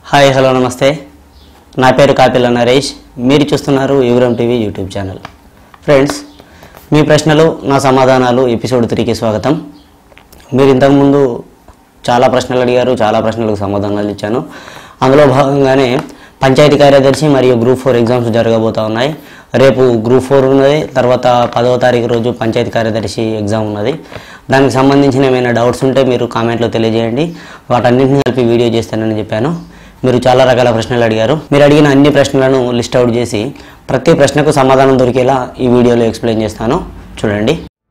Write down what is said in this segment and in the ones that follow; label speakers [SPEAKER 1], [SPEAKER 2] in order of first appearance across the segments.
[SPEAKER 1] hi hello నమస్తే నా పేరు కాపిల్ల నరేష్ మీరు చూస్తున్నారు యువరం టీవీ యూట్యూబ్ ఛానల్ ఫ్రెండ్స్ మీ ప్రశ్నలు నా సమాధానాలు ఎపిసోడ్ త్రీకి స్వాగతం మీరు ఇంతకుముందు చాలా ప్రశ్నలు అడిగారు చాలా ప్రశ్నలకు సమాధానాలు ఇచ్చాను అందులో భాగంగానే పంచాయతీ కార్యదర్శి మరియు గ్రూప్ ఫోర్ ఎగ్జామ్స్ జరగబోతా ఉన్నాయి రేపు గ్రూప్ ఫోర్ ఉన్నది తర్వాత పదవ తారీఖు రోజు పంచాయతీ కార్యదర్శి ఎగ్జామ్ ఉన్నది దానికి సంబంధించిన ఏమైనా డౌట్స్ ఉంటే మీరు కామెంట్లో తెలియజేయండి వాటన్నింటిని కలిపి వీడియో చేస్తానని చెప్పాను మీరు చాలా రకాల ప్రశ్నలు అడిగారు మీరు అడిగిన అన్ని ప్రశ్నలను లిస్ట్ అవుట్ చేసి ప్రతి ప్రశ్నకు సమాధానం దొరికేలా ఈ వీడియోలో ఎక్స్ప్లెయిన్ చేస్తాను చూడండి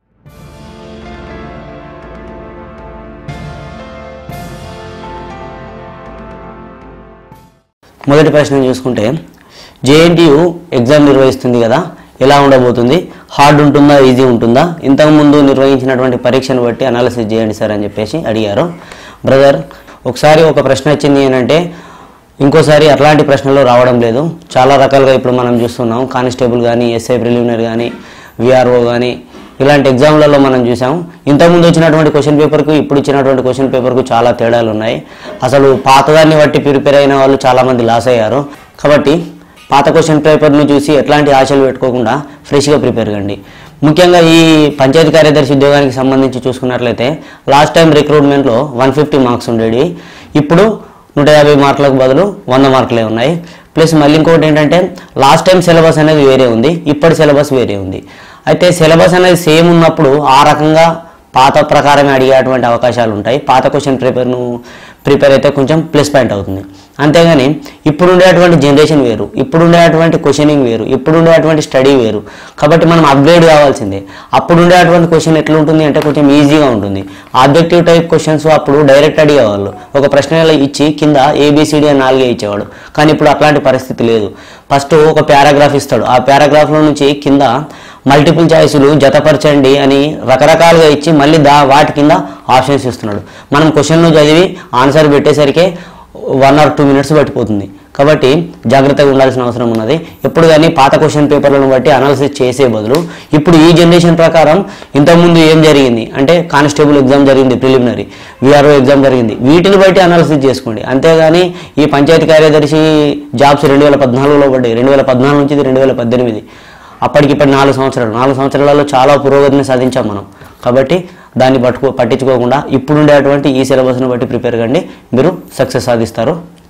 [SPEAKER 1] మొదటి ప్రశ్న చూసుకుంటే జేఎన్టీయు ఎగ్జామ్ నిర్వహిస్తుంది కదా ఎలా ఉండబోతుంది హార్డ్ ఉంటుందా ఈజీ ఉంటుందా ఇంతకుముందు నిర్వహించినటువంటి పరీక్షను బట్టి అనాలిసిస్ చేయండి సార్ అని చెప్పేసి అడిగారు బ్రదర్ ఒకసారి ఒక ప్రశ్న వచ్చింది ఏంటంటే ఇంకోసారి అట్లాంటి ప్రశ్నలు రావడం లేదు చాలా రకాలుగా ఇప్పుడు మనం చూస్తున్నాం కానిస్టేబుల్ కానీ ఎస్ఐ ప్రిలిమినరీ కానీ విఆర్ఓ కానీ ఇలాంటి ఎగ్జామ్లలో మనం చూసాం ఇంతకుముందు వచ్చినటువంటి క్వశ్చన్ పేపర్కు ఇప్పుడు ఇచ్చినటువంటి క్వశ్చన్ పేపర్కు చాలా తేడాలు ఉన్నాయి అసలు పాతదాన్ని బట్టి ప్రిపేర్ అయిన వాళ్ళు చాలామంది లాస్ అయ్యారు కాబట్టి పాత క్వశ్చన్ పేపర్ను చూసి ఎట్లాంటి ఆశలు పెట్టుకోకుండా ఫ్రెష్గా ప్రిపేర్ కండి ముఖ్యంగా ఈ పంచాయతీ కార్యదర్శి ఉద్యోగానికి సంబంధించి చూసుకున్నట్లయితే లాస్ట్ టైం రిక్రూట్మెంట్లో వన్ ఫిఫ్టీ మార్క్స్ ఉండేవి ఇప్పుడు నూట యాభై మార్కులకు బదులు వంద మార్కులే ఉన్నాయి ప్లస్ మళ్ళీ ఇంకోటి ఏంటంటే లాస్ట్ టైం సిలబస్ అనేది వేరే ఉంది ఇప్పటి సిలబస్ వేరే ఉంది అయితే సిలబస్ అనేది సేమ్ ఉన్నప్పుడు ఆ రకంగా పాత ప్రకారమే అడిగేటువంటి అవకాశాలు ఉంటాయి పాత క్వశ్చన్ పేపర్ను ప్రిపేర్ అయితే కొంచెం ప్లస్ పాయింట్ అవుతుంది అంతేగాని ఇప్పుడు ఉండేటువంటి జనరేషన్ వేరు ఇప్పుడు ఉండేటువంటి క్వశ్చనింగ్ వేరు ఇప్పుడు ఉండేటువంటి స్టడీ వేరు కాబట్టి మనం అప్గ్రేడ్ కావాల్సిందే అప్పుడు ఉండేటువంటి క్వశ్చన్ ఎట్లా ఉంటుంది అంటే కొంచెం ఈజీగా ఉంటుంది ఆబ్జెక్టివ్ టైప్ క్వశ్చన్స్ అప్పుడు డైరెక్ట్ అడిగేవాళ్ళు ఒక ప్రశ్న ఇలా ఇచ్చి కింద ఏబిసిడి అని నాలుగే ఇచ్చేవాడు కానీ ఇప్పుడు అట్లాంటి పరిస్థితి లేదు ఫస్ట్ ఒక పారాగ్రాఫ్ ఇస్తాడు ఆ పారాగ్రాఫ్లో నుంచి కింద మల్టిపుల్ చాయిస్లు జతపరచండి అని రకరకాలుగా ఇచ్చి మళ్ళీ దా వాటి కింద ఆప్షన్స్ ఇస్తున్నాడు మనం క్వశ్చన్ను చదివి ఆన్సర్ పెట్టేసరికి వన్ ఆర్ టూ మినిట్స్ పట్టిపోతుంది కాబట్టి జాగ్రత్తగా ఉండాల్సిన అవసరం ఉన్నది ఎప్పుడు కానీ పాత క్వశ్చన్ పేపర్లను బట్టి అనాలిసిస్ చేసే బదులు ఇప్పుడు ఈ జనరేషన్ ప్రకారం ఇంతకుముందు ఏం జరిగింది అంటే కానిస్టేబుల్ ఎగ్జామ్ జరిగింది ప్రిలిమినరీ విఆర్ఓ ఎగ్జామ్ జరిగింది వీటిని బట్టి అనాలిసిస్ చేసుకోండి అంతేగాని ఈ పంచాయతీ కార్యదర్శి జాబ్స్ రెండు వేల పద్నాలుగులో పడ్డాయి రెండు వేల పద్నాలుగు నుంచి రెండు వేల పద్దెనిమిది అప్పటికిప్పటి నాలుగు సంవత్సరాలు నాలుగు సంవత్సరాలలో చాలా పురోగతిని సాధించాం మనం కాబట్టి దాన్ని పట్టుకో పట్టించుకోకుండా ఇప్పుడు ఉండేటువంటి ఈ సిలబస్ను బట్టి ప్రిపేర్ కండి మీరు సక్సెస్ సాధిస్తారు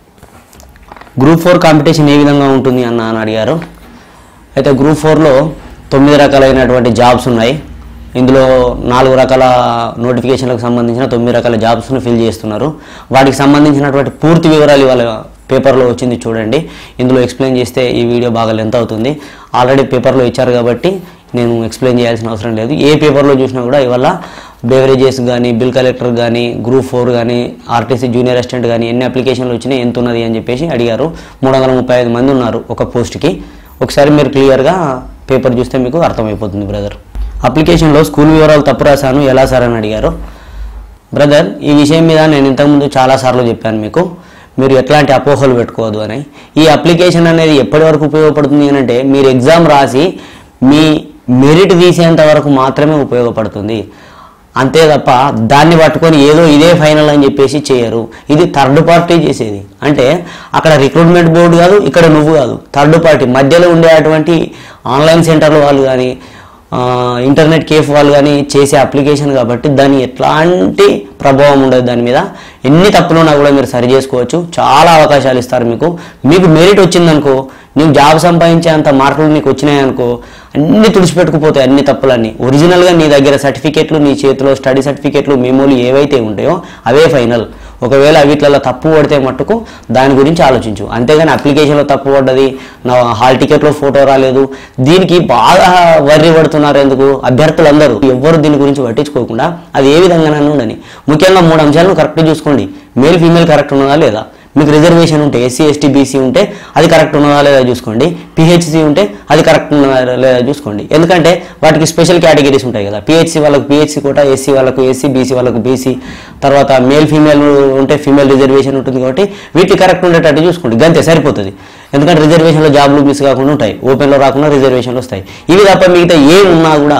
[SPEAKER 1] గ్రూప్ ఫోర్ కాంపిటీషన్ ఏ విధంగా ఉంటుంది అన్న అని అడిగారు అయితే గ్రూప్ ఫోర్లో తొమ్మిది రకాలైనటువంటి జాబ్స్ ఉన్నాయి ఇందులో నాలుగు రకాల నోటిఫికేషన్లకు సంబంధించిన తొమ్మిది రకాల జాబ్స్ను ఫిల్ చేస్తున్నారు వాటికి సంబంధించినటువంటి పూర్తి వివరాలు ఇవాళ పేపర్లో వచ్చింది చూడండి ఇందులో ఎక్స్ప్లెయిన్ చేస్తే ఈ వీడియో బాగా లెంత్ అవుతుంది ఆల్రెడీ పేపర్లో ఇచ్చారు కాబట్టి నేను ఎక్స్ప్లెయిన్ చేయాల్సిన అవసరం లేదు ఏ పేపర్లో చూసినా కూడా ఇవాళ బేవరేజెస్ కానీ బిల్ కలెక్టర్ కానీ గ్రూప్ ఫోర్ కానీ ఆర్టీసీ జూనియర్ అసిస్టెంట్ కానీ ఎన్ని అప్లికేషన్లు వచ్చినాయి ఎంత ఉన్నది అని చెప్పేసి అడిగారు మూడు వందల ముప్పై ఐదు మంది ఉన్నారు ఒక పోస్ట్కి ఒకసారి మీరు క్లియర్గా పేపర్ చూస్తే మీకు అర్థమైపోతుంది బ్రదర్ అప్లికేషన్లో స్కూల్ వివరాలు తప్పు రాశాను ఎలా సార్ అని అడిగారు బ్రదర్ ఈ విషయం మీద నేను ఇంతకుముందు చాలాసార్లు చెప్పాను మీకు మీరు ఎట్లాంటి అపోహలు పెట్టుకోవద్దు అని ఈ అప్లికేషన్ అనేది ఎప్పటి వరకు ఉపయోగపడుతుంది అని అంటే మీరు ఎగ్జామ్ రాసి మీ మెరిట్ తీసేంత వరకు మాత్రమే ఉపయోగపడుతుంది అంతే తప్ప దాన్ని పట్టుకొని ఏదో ఇదే ఫైనల్ అని చెప్పేసి చేయరు ఇది థర్డ్ పార్టీ చేసేది అంటే అక్కడ రిక్రూట్మెంట్ బోర్డు కాదు ఇక్కడ నువ్వు కాదు థర్డ్ పార్టీ మధ్యలో ఉండేటువంటి ఆన్లైన్ సెంటర్ల వాళ్ళు కానీ ఆ, ఇంటర్నెట్ కేఫ్ వాళ్ళు కానీ చేసే అప్లికేషన్ కాబట్టి దాని ఎట్లాంటి ప్రభావం ఉండదు దాని మీద ఎన్ని తప్పులున్నా కూడా మీరు సరి చేసుకోవచ్చు చాలా అవకాశాలు ఇస్తారు మీకు మీకు మెరిట్ వచ్చిందనుకో నీకు జాబ్ సంపాదించే అంత మార్కులు నీకు వచ్చినాయనుకో అన్ని తుడిచిపెట్టుకుపోతాయి అన్ని తప్పులన్నీ ఒరిజినల్గా నీ దగ్గర సర్టిఫికేట్లు నీ చేతిలో స్టడీ సర్టిఫికేట్లు మెమోలు ఏవైతే ఉంటాయో అవే ఫైనల్ ఒకవేళ వీటిలలో తప్పు పడితే మట్టుకు దాని గురించి ఆలోచించు అంతేగాని అప్లికేషన్లో తప్పు పడ్డది నా హాల్ టికెట్లో ఫోటో రాలేదు దీనికి బాగా వర్రి పడుతున్నారు ఎందుకు అభ్యర్థులందరూ ఎవ్వరు దీని గురించి పట్టించుకోకుండా అది ఏ విధంగా ఉండని ముఖ్యంగా మూడు అంశాలను కరెక్ట్ చూసుకోండి మేల్ ఫీమేల్ కరెక్ట్ ఉన్నదా లేదా మీకు రిజర్వేషన్ ఉంటే ఎస్సీ ఎస్టీ బీసీ ఉంటే అది కరెక్ట్ ఉన్నదా లేదా చూసుకోండి పిహెచ్సి ఉంటే అది కరెక్ట్ ఉన్నదా లేదా చూసుకోండి ఎందుకంటే వాటికి స్పెషల్ కేటగిరీస్ ఉంటాయి కదా పిహెచ్సి వాళ్ళకు పిహెచ్సి కోట ఎస్సీ వాళ్ళకు ఎస్సీ బీసీ వాళ్ళకు బీసీ తర్వాత మేల్ ఫీమేల్ ఉంటే ఫీమేల్ రిజర్వేషన్ ఉంటుంది కాబట్టి వీటికి కరెక్ట్ ఉండేటట్టు చూసుకోండి గంతే సరిపోతుంది ఎందుకంటే రిజర్వేషన్లో జాబ్లు మిస్ కాకుండా ఉంటాయి ఓపెన్లో రాకుండా రిజర్వేషన్లు వస్తాయి ఇవి తప్ప మిగతా ఏ ఉన్నా కూడా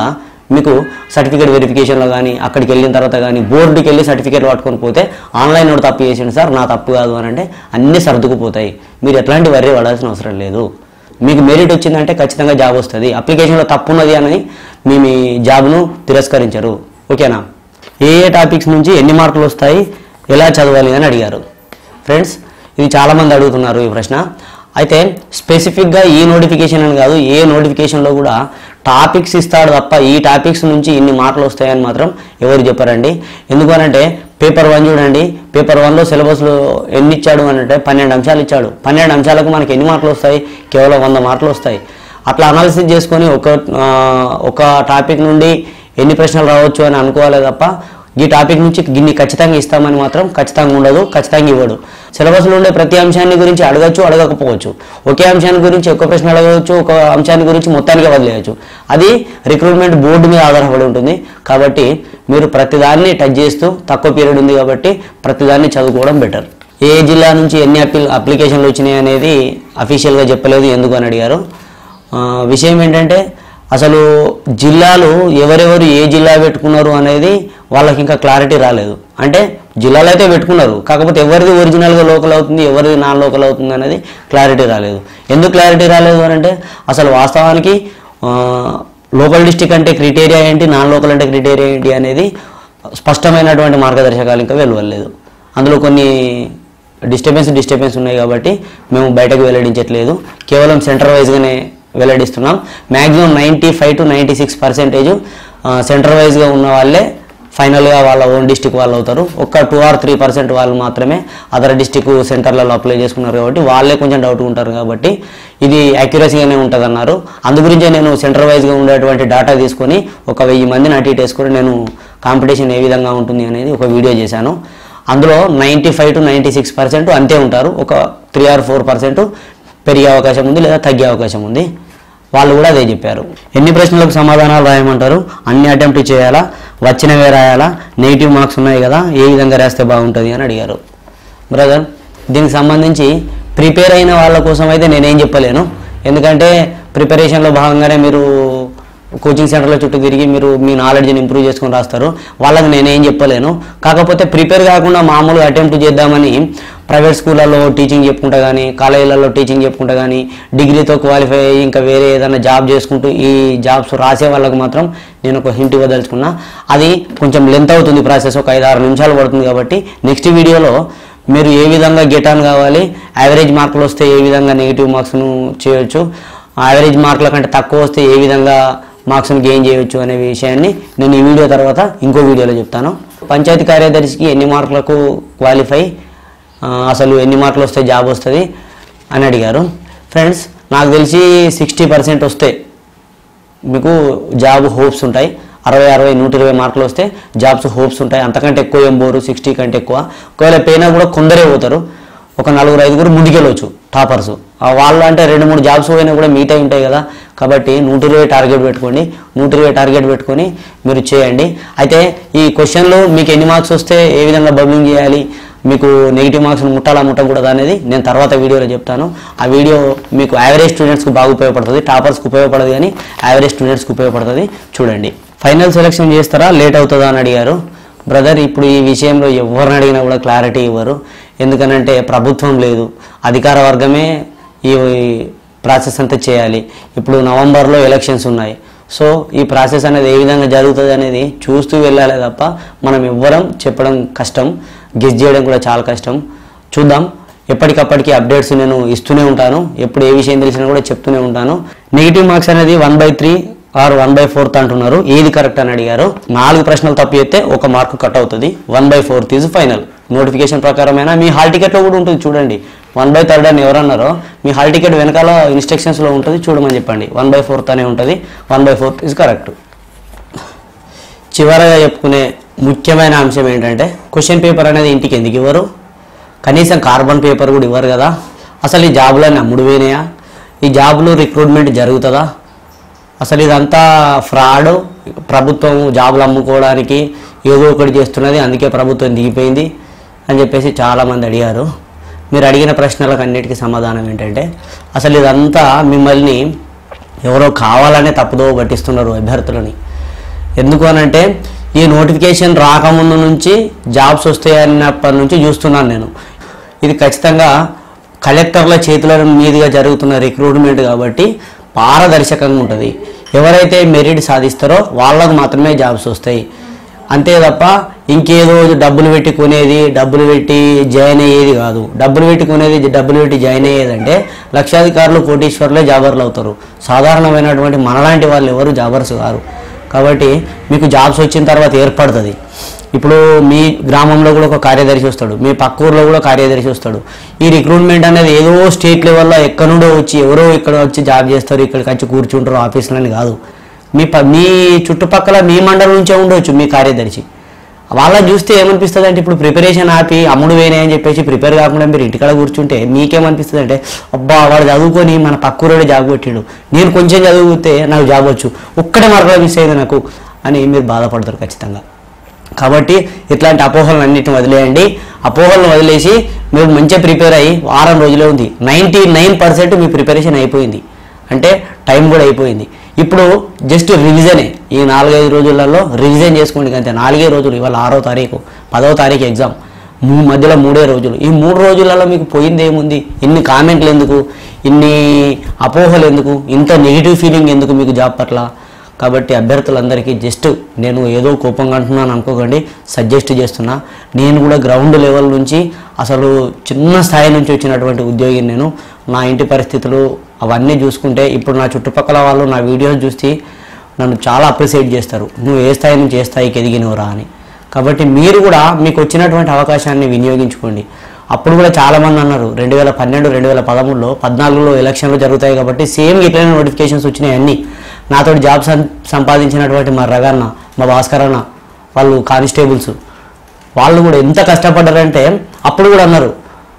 [SPEAKER 1] మీకు సర్టిఫికేట్ వెరిఫికేషన్లో కానీ అక్కడికి వెళ్ళిన తర్వాత కానీ బోర్డుకి వెళ్ళి సర్టిఫికేట్ పట్టుకొని పోతే ఆన్లైన్ కూడా తప్పు చేసిండు సార్ నా తప్పు కాదు అని అంటే అన్నీ సర్దుకుపోతాయి మీరు ఎట్లాంటి వర్రీ పడాల్సిన అవసరం లేదు మీకు మెరిట్ వచ్చిందంటే ఖచ్చితంగా జాబ్ వస్తుంది అప్లికేషన్లో తప్పు ఉన్నది అని మీ మీ జాబ్ను తిరస్కరించరు ఓకేనా ఏ ఏ టాపిక్స్ నుంచి ఎన్ని మార్కులు వస్తాయి ఎలా చదవాలి అని అడిగారు ఫ్రెండ్స్ ఇది చాలామంది అడుగుతున్నారు ఈ ప్రశ్న అయితే స్పెసిఫిక్గా ఈ నోటిఫికేషన్ అని కాదు ఏ నోటిఫికేషన్లో కూడా టాపిక్స్ ఇస్తాడు తప్ప ఈ టాపిక్స్ నుంచి ఇన్ని మార్కులు వస్తాయని మాత్రం ఎవరు చెప్పారండి ఎందుకనంటే పేపర్ వన్ చూడండి పేపర్ వన్లో సిలబస్లో ఎన్ని ఇచ్చాడు అని అంటే పన్నెండు అంశాలు ఇచ్చాడు పన్నెండు అంశాలకు మనకి ఎన్ని మార్కులు వస్తాయి కేవలం వంద మార్కులు వస్తాయి అట్లా అనాలిసిస్ చేసుకొని ఒక ఆ, ఒక టాపిక్ నుండి ఎన్ని ప్రశ్నలు రావచ్చు అని అనుకోవాలి తప్ప ఈ టాపిక్ నుంచి గిన్ని ఖచ్చితంగా ఇస్తామని మాత్రం ఖచ్చితంగా ఉండదు ఖచ్చితంగా ఇవ్వడు సిలబస్లో ఉండే ప్రతి అంశాన్ని గురించి అడగచ్చు అడగకపోవచ్చు ఒకే అంశాన్ని గురించి ఎక్కువ ప్రశ్న అడగవచ్చు ఒక అంశాన్ని గురించి మొత్తానికి వదిలేయచ్చు అది రిక్రూట్మెంట్ బోర్డు మీద ఆధారపడి ఉంటుంది కాబట్టి మీరు ప్రతిదాన్ని టచ్ చేస్తూ తక్కువ పీరియడ్ ఉంది కాబట్టి ప్రతిదాన్ని చదువుకోవడం బెటర్ ఏ జిల్లా నుంచి ఎన్ని అప్లి అప్లికేషన్లు వచ్చినాయి అనేది అఫీషియల్గా చెప్పలేదు ఎందుకు అని అడిగారు ఆ, విషయం ఏంటంటే అసలు జిల్లాలు ఎవరెవరు ఏ జిల్లా పెట్టుకున్నారు అనేది వాళ్ళకి ఇంకా క్లారిటీ రాలేదు అంటే జిల్లాలు అయితే పెట్టుకున్నారు కాకపోతే ఎవరిది ఒరిజినల్గా లోకల్ అవుతుంది ఎవరిది నాన్ లోకల్ అవుతుంది అనేది క్లారిటీ రాలేదు ఎందుకు క్లారిటీ రాలేదు అని అంటే అసలు వాస్తవానికి ఆ, లోకల్ డిస్టిక్ అంటే క్రిటేరియా ఏంటి నాన్ లోకల్ అంటే క్రిటేరియా ఏంటి అనేది స్పష్టమైనటువంటి మార్గదర్శకాలు ఇంకా వెలువడలేదు అందులో కొన్ని డిస్టర్బెన్స్ డిస్టర్బెన్స్ ఉన్నాయి కాబట్టి మేము బయటకు వెల్లడించట్లేదు కేవలం సెంటర్ వైజ్గానే వెల్లడిస్తున్నాం maximum ninety five to ninety six percentage centre వైజ్గా ఉన్న వాళ్ళే ఫైనల్గా వాళ్ళ ఓన్ డిస్టిక్ వాళ్ళు అవుతారు ఒక టూ ఆర్ త్రీ పర్సెంట్ వాళ్ళు మాత్రమే అదర్ డిస్టిక్ సెంటర్లలో అప్లై చేసుకున్నారు కాబట్టి వాళ్ళే కొంచెం డౌట్ ఉంటారు కాబట్టి ఇది అక్యురసీగానే ఉంటుంది అన్నారు అందు గురించే నేను సెంటర్ వైజ్గా ఉండేటువంటి డేటా తీసుకొని ఒక వెయ్యి మందిని అటు ఇటు వేసుకొని నేను కాంపిటీషన్ ఏ విధంగా ఉంటుంది అనేది ఒక వీడియో చేశాను అందులో ninety five to ninety six percent అంతే ఉంటారు ఒక త్రీ ఆర్ ఫోర్ పర్సెంట్ పెరిగే అవకాశం ఉంది లేదా తగ్గే అవకాశం ఉంది వాళ్ళు కూడా అదే చెప్పారు ఎన్ని ప్రశ్నలకు సమాధానాలు రాయమంటారు అన్ని అటెంప్ట్ చేయాలా వచ్చినవే రాయాలా నెగిటివ్ మార్క్స్ ఉన్నాయి కదా ఏ విధంగా రాస్తే బాగుంటుంది అని అడిగారు బ్రదర్ దీనికి సంబంధించి ప్రిపేర్ అయిన వాళ్ళ కోసం అయితే నేనేం చెప్పలేను ఎందుకంటే ప్రిపరేషన్లో భాగంగానే మీరు కోచింగ్ సెంటర్ల చుట్టూ తిరిగి మీరు మీ నాలెడ్జ్ని ఇంప్రూవ్ చేసుకొని రాస్తారు వాళ్ళకి నేనేం చెప్పలేను కాకపోతే ప్రిపేర్ కాకుండా మామూలుగా అటెంప్ట్ చేద్దామని ప్రైవేట్ స్కూళ్ళలో టీచింగ్ చెప్పుకుంటా కానీ కాలేజీలలో టీచింగ్ చెప్పుకుంటా కానీ డిగ్రీతో క్వాలిఫై అయ్యి ఇంకా వేరే ఏదైనా జాబ్ చేసుకుంటూ ఈ జాబ్స్ రాసే వాళ్ళకి మాత్రం నేను ఒక హింట్ ఇవ్వదలుచుకున్నా అది కొంచెం లెంత్ అవుతుంది ప్రాసెస్ ఒక ఐదు ఆరు నిమిషాలు పడుతుంది కాబట్టి నెక్స్ట్ వీడియోలో మీరు ఏ విధంగా గెట్ ఆన్ కావాలి యావరేజ్ మార్కులు వస్తే ఏ విధంగా నెగిటివ్ మార్క్స్ను చేయొచ్చు యావరేజ్ మార్కుల కంటే తక్కువ వస్తే ఏ విధంగా మార్క్స్ని గెయిన్ చేయొచ్చు అనే విషయాన్ని నేను ఈ వీడియో తర్వాత ఇంకో వీడియోలో చెప్తాను పంచాయతీ కార్యదర్శికి ఎన్ని మార్కులకు క్వాలిఫై ఆ, అసలు ఎన్ని మార్కులు వస్తే జాబ్ వస్తుంది అని అడిగారు ఫ్రెండ్స్ నాకు తెలిసి సిక్స్టీ పర్సెంట్ వస్తే మీకు జాబ్ హోప్స్ ఉంటాయి అరవై అరవై నూట ఇరవై మార్కులు వస్తే జాబ్స్ హోప్స్ ఉంటాయి అంతకంటే ఎక్కువ ఏం పోరు సిక్స్టీ కంటే ఎక్కువ ఒకవేళ పోయినా కూడా కొందరే పోతారు ఒక నలుగురు ఐదుగురు ముందుకెళ్ళవచ్చు టాపర్స్ వాళ్ళు అంటే రెండు మూడు జాబ్స్ పోయినా కూడా మిగతా ఉంటాయి కదా కాబట్టి నూట ఇరవై టార్గెట్ పెట్టుకోండి నూట ఇరవై టార్గెట్ పెట్టుకొని మీరు చేయండి అయితే ఈ క్వశ్చన్లో మీకు ఎన్ని మార్క్స్ వస్తే ఏ విధంగా బబ్లింగ్ చేయాలి మీకు నెగిటివ్ మార్క్స్ ముట్టాలా ముట్టకూడదు అనేది నేను తర్వాత వీడియోలో చెప్తాను ఆ వీడియో మీకు యావరేజ్ స్టూడెంట్స్కి బాగా ఉపయోగపడుతుంది టాపర్స్కి ఉపయోగపడదు కానీ యావరేజ్ స్టూడెంట్స్కి ఉపయోగపడుతుంది చూడండి ఫైనల్ సెలెక్షన్ చేస్తారా లేట్ అవుతుందా అని అడిగారు బ్రదర్ ఇప్పుడు ఈ విషయంలో ఎవరిని అడిగినా కూడా క్లారిటీ ఇవ్వరు ఎందుకనంటే ప్రభుత్వం లేదు అధికార వర్గమే ఈ ప్రాసెస్ అంతా చేయాలి ఇప్పుడు నవంబర్లో ఎలక్షన్స్ ఉన్నాయి సో ఈ ప్రాసెస్ అనేది ఏ విధంగా జరుగుతుంది అనేది చూస్తూ వెళ్ళాలి తప్ప మనం ఎవ్వరం చెప్పడం కష్టం గెస్ చేయడం కూడా చాలా కష్టం చూద్దాం ఎప్పటికప్పటికి అప్డేట్స్ నేను ఇస్తూనే ఉంటాను ఎప్పుడు ఏ విషయం తెలిసినా కూడా చెప్తూనే ఉంటాను నెగిటివ్ మార్క్స్ అనేది one by three or one by fourth అంటున్నారు ఏది కరెక్ట్ అని అడిగారు నాలుగు ప్రశ్నలు తప్పు చేస్తే ఒక మార్కు కట్ అవుతుంది one by fourth is final notification ప్రకారమైన మీ హాల్ టికెట్లో కూడా ఉంటుంది చూడండి వన్ బై థర్డ్ అని ఎవరన్నారో మీ హాల్ టికెట్ వెనకాల ఇన్స్ట్రక్షన్స్లో ఉంటుంది చూడమని చెప్పండి వన్ బై ఫోర్త్ అనే ఉంటుంది one by fourth is correct చివరగా చెప్పుకునే ముఖ్యమైన అంశం ఏంటంటే క్వశ్చన్ పేపర్ అనేది ఇంటికి ఎందుకు ఇవ్వరు కనీసం కార్బన్ పేపర్ కూడా ఇవ్వరు కదా అసలు ఈ జాబులన్నీ అమ్ముడు పోయినాయా ఈ జాబులు రిక్రూట్మెంట్ జరుగుతుందా అసలు ఇదంతా ఫ్రాడ్ ప్రభుత్వం జాబులు అమ్ముకోవడానికి ఏదో ఒకటి చేస్తున్నది అందుకే ప్రభుత్వం దిగిపోయింది అని చెప్పేసి చాలామంది అడిగారు మీరు అడిగిన ప్రశ్నలకు అన్నిటికీ సమాధానం ఏంటంటే అసలు ఇదంతా మిమ్మల్ని ఎవరో కావాలనే తప్పుదో పట్టిస్తున్నారు అభ్యర్థులని ఎందుకు అనంటే ఈ నోటిఫికేషన్ రాకముందు నుంచి జాబ్స్ వస్తాయన్నప్పటి నుంచి చూస్తున్నాను నేను ఇది ఖచ్చితంగా కలెక్టర్ల చేతుల మీదుగా జరుగుతున్న రిక్రూట్మెంట్ కాబట్టి పారదర్శకంగా ఉంటుంది ఎవరైతే మెరిట్ సాధిస్తారో వాళ్ళకు మాత్రమే జాబ్స్ వస్తాయి అంతే తప్ప ఇంకేదో డబ్బులు పెట్టి కొనేది డబ్బులు పెట్టి జాయిన్ అయ్యేది కాదు డబ్బులు పెట్టి కొనేది డబ్బులు పెట్టి జాయిన్ అయ్యేదంటే లక్షాధికారులు కోటీశ్వరులే జాబర్లు అవుతారు సాధారణమైనటువంటి మనలాంటి వాళ్ళు ఎవరు జాబర్స్ కారు కాబట్టి మీకు జాబ్స్ వచ్చిన తర్వాత ఏర్పడుతుంది ఇప్పుడు మీ గ్రామంలో కూడా ఒక కార్యదర్శి వస్తాడు మీ పక్క ఊర్లో కూడా కార్యదర్శి వస్తాడు ఈ రిక్రూట్మెంట్ అనేది ఏదో స్టేట్ లెవెల్లో ఎక్కడ నుండో వచ్చి ఎవరో ఇక్కడ వచ్చి జాబ్ చేస్తారు ఇక్కడికి వచ్చి కూర్చుంటారు ఆఫీసులని కాదు మీ ప మీ చుట్టుపక్కల మీ మండలం నుంచే ఉండవచ్చు మీ కార్యదర్శి వాళ్ళని చూస్తే ఏమనిపిస్తుంది అంటే ఇప్పుడు ప్రిపరేషన్ ఆపి అమ్ముడు వేనే అని చెప్పేసి ప్రిపేర్ కాకుండా మీరు ఇంటికాడ కూర్చుంటే మీకేమనిపిస్తుంది అంటే అబ్బా వాడు చదువుకొని మన పక్కూరోడే జాబ్ కొట్టిండు నేను కొంచెం చదివితే నాకు జాబ్ వచ్చు ఒక్కటే మార్కులో మిస్ అయింది నాకు అని మీరు బాధపడతారు ఖచ్చితంగా కాబట్టి ఇట్లాంటి అపోహలను అన్నిటిని వదిలేయండి అపోహలను వదిలేసి మీరు మంచిగా ప్రిపేర్ అయ్యి వారం రోజులే ఉంది నైంటీ నైన్ పర్సెంట్ మీ ప్రిపరేషన్ అయిపోయింది అంటే టైం కూడా అయిపోయింది ఇప్పుడు జస్ట్ రివిజనే ఈ నాలుగైదు రోజులలో రివిజన్ చేసుకోండి అంతే నాలుగే రోజులు ఇవాళ ఆరో తారీఖు పదవ తారీఖు ఎగ్జామ్ మూ మధ్యలో మూడే రోజులు ఈ మూడు రోజులలో మీకు పోయింది ఏముంది ఇన్ని కామెంట్లు ఎందుకు ఇన్ని అపోహలు ఎందుకు ఇంత నెగిటివ్ ఫీలింగ్ ఎందుకు మీకు జాబ్ పట్ల కాబట్టి అభ్యర్థులందరికీ జస్ట్ నేను ఏదో కోపంగా అంటున్నాను అనుకోకండి సజెస్ట్ చేస్తున్నా నేను కూడా గ్రౌండ్ లెవెల్ నుంచి అసలు చిన్న స్థాయి నుంచి వచ్చినటువంటి ఉద్యోగిని నేను నా ఇంటి పరిస్థితులు అవన్నీ చూసుకుంటే ఇప్పుడు నా చుట్టుపక్కల వాళ్ళు నా వీడియోస్ చూసి నన్ను చాలా అప్రిషియేట్ చేస్తారు నువ్వు ఏ స్థాయి నుంచి ఏ స్థాయికి ఎదిగినవురా అని కాబట్టి మీరు కూడా మీకు వచ్చినటువంటి అవకాశాన్ని వినియోగించుకోండి అప్పుడు కూడా చాలామంది అన్నారు రెండు వేల పన్నెండు రెండు వేల పదమూడులో పద్నాలుగులో ఎలక్షన్లు జరుగుతాయి కాబట్టి సేమ్ ఇట్లనే నోటిఫికేషన్స్ వచ్చినాయి అన్నీ నాతో జాబ్ సం సంపాదించినటువంటి మా రగన్న మా భాస్కర్ అన్న వాళ్ళు కానిస్టేబుల్స్ వాళ్ళు కూడా ఎంత కష్టపడ్డారంటే అప్పుడు కూడా అన్నారు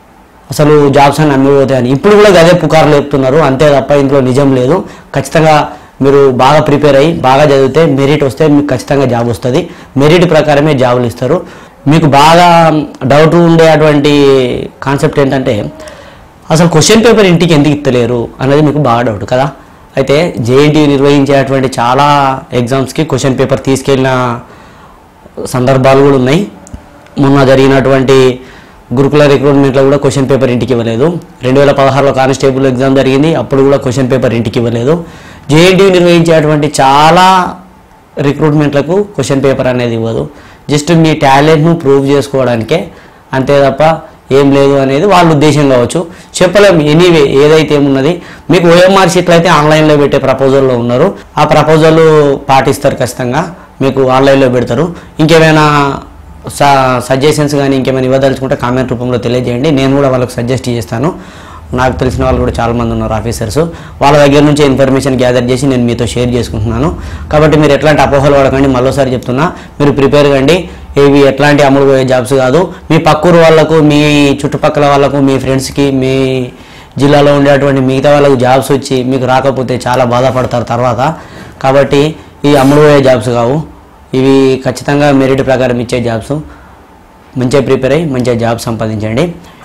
[SPEAKER 1] అసలు జాబ్స్ అని అమ్మిపోతాయని ఇప్పుడు కూడా అదే పుకార్లు చెప్తున్నారు అంతే తప్ప ఇంట్లో నిజం లేదు ఖచ్చితంగా మీరు బాగా ప్రిపేర్ అయ్యి బాగా చదివితే మెరిట్ వస్తే మీకు ఖచ్చితంగా జాబ్ వస్తుంది మెరిట్ ప్రకారమే జాబులు ఇస్తారు మీకు బాగా డౌట్ ఉండేటువంటి కాన్సెప్ట్ ఏంటంటే అసలు క్వశ్చన్ పేపర్ ఇంటికి ఎందుకు ఇస్తలేరు అనేది మీకు బాగా డౌట్ కదా అయితే జేఎన్టీ నిర్వహించేటువంటి చాలా ఎగ్జామ్స్కి క్వశ్చన్ పేపర్ తీసుకెళ్ళిన సందర్భాలు కూడా ఉన్నాయి మొన్న జరిగినటువంటి గురుకుల రిక్రూట్మెంట్లో కూడా క్వశ్చన్ పేపర్ ఇంటికి ఇవ్వలేదు రెండు వేల పదహారులో కానిస్టేబుల్ ఎగ్జామ్ జరిగింది అప్పుడు కూడా క్వశ్చన్ పేపర్ ఇంటికి ఇవ్వలేదు జేఎన్టీ నిర్వహించేటువంటి చాలా రిక్రూట్మెంట్లకు క్వశ్చన్ పేపర్ అనేది ఇవ్వదు జస్ట్ మీ టాలెంట్ను ప్రూవ్ చేసుకోవడానికే అంతే తప్ప ఏం లేదు అనేది వాళ్ళ ఉద్దేశం కావచ్చు చెప్పలేం ఎనీవే ఏదైతే ఏమున్నది మీకు ఓఎంఆర్ షీట్లు అయితే ఆన్లైన్లో పెట్టే ప్రపోజల్లో ఉన్నారు ఆ ప్రపోజల్ పాటిస్తారు ఖచ్చితంగా మీకు ఆన్లైన్లో పెడతారు ఇంకేమైనా సజెషన్స్ కానీ ఇంకేమైనా ఇవ్వదలుచుకుంటే కామెంట్ రూపంలో తెలియజేయండి నేను కూడా వాళ్ళకి సజెస్ట్ చేస్తాను నాకు తెలిసిన వాళ్ళు కూడా చాలామంది ఉన్నారు ఆఫీసర్స్ వాళ్ళ దగ్గర నుంచి ఇన్ఫర్మేషన్ గ్యాదర్ చేసి నేను మీతో షేర్ చేసుకుంటున్నాను కాబట్టి మీరు ఎట్లాంటి అపోహలు పడకండి మరోసారి చెప్తున్నా మీరు ప్రిపేర్ కండి ఇవి ఎట్లాంటి అమలు పోయే జాబ్స్ కాదు మీ పక్కూరు వాళ్ళకు మీ చుట్టుపక్కల వాళ్ళకు మీ ఫ్రెండ్స్కి మీ జిల్లాలో ఉండేటువంటి మిగతా వాళ్ళకు జాబ్స్ వచ్చి మీకు రాకపోతే చాలా బాధపడతారు తర్వాత కాబట్టి ఈ అమలు పోయే జాబ్స్ కావు ఇవి ఖచ్చితంగా మెరిట్ ప్రకారం ఇచ్చే జాబ్స్ మంచిగా ప్రిపేర్ అయ్యి మంచిగా జాబ్ సంపాదించండి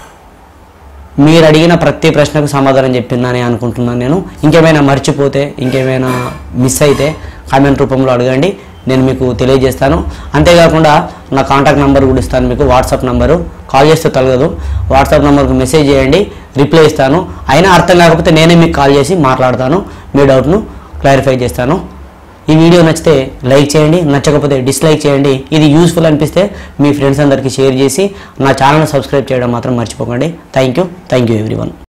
[SPEAKER 1] మీరు అడిగిన ప్రతి ప్రశ్నకు సమాధానం చెప్పిందని అనుకుంటున్నాను నేను ఇంకేమైనా మర్చిపోతే ఇంకేమైనా మిస్ అయితే కామెంట్ రూపంలో అడగండి నేను మీకు తెలియజేస్తాను అంతేకాకుండా నా కాంటాక్ట్ నెంబర్ కూడా ఇస్తాను మీకు వాట్సాప్ నెంబరు కాల్ చేస్తే తలగదు వాట్సాప్ నెంబర్కి మెసేజ్ చేయండి రిప్లై ఇస్తాను అయినా అర్థం కాకపోతే నేనే మీకు కాల్ చేసి మాట్లాడతాను మీ డౌట్ను క్లారిఫై చేస్తాను ఈ వీడియో నచ్చితే లైక్ చేయండి నచ్చకపోతే డిస్లైక్ చేయండి ఇది యూస్ఫుల్ అనిపిస్తే మీ ఫ్రెండ్స్ అందరికీ షేర్ చేసి నా ఛానల్ సబ్స్క్రైబ్ చేయడం మాత్రం మర్చిపోకండి thank you thank you everyone